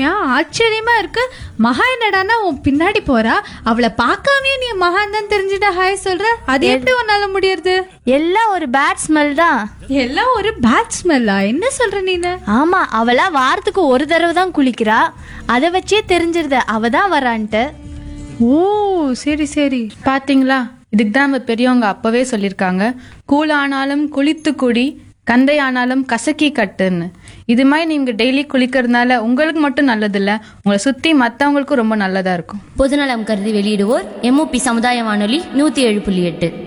ரம்யா ஆச்சரியமா இருக்கு மகா என்னடான்னா உன் பின்னாடி போறா அவளை பார்க்காமயே நீ மகான் தான் தெரிஞ்சுட்டா ஹாய் சொல்ற அது எப்படி உன்னால முடியறது எல்லாம் ஒரு பேட் ஸ்மெல் தான் எல்லாம் ஒரு பேட் ஸ்மெல்லா என்ன சொல்ற நீனு ஆமா அவளா வாரத்துக்கு ஒரு தடவை தான் குளிக்கிறா அதை வச்சே தெரிஞ்சிருது அவ தான் வரான்ட்டு ஓ சரி சரி பாத்தீங்களா இதுக்கு தான் நம்ம பெரியவங்க அப்பவே சொல்லியிருக்காங்க கூழ் ஆனாலும் குளித்து குடி கந்தை ஆனாலும் கசக்கி கட்டுன்னு இது மாதிரி நீங்க டெய்லி குளிக்கிறதுனால உங்களுக்கு மட்டும் நல்லது இல்ல உங்களை சுத்தி மத்தவங்களுக்கும் ரொம்ப நல்லதா இருக்கும் பொதுநலம் கருதி வெளியிடுவோர் எம்ஓபி சமுதாய வானொலி நூத்தி ஏழு புள்ளி எட்டு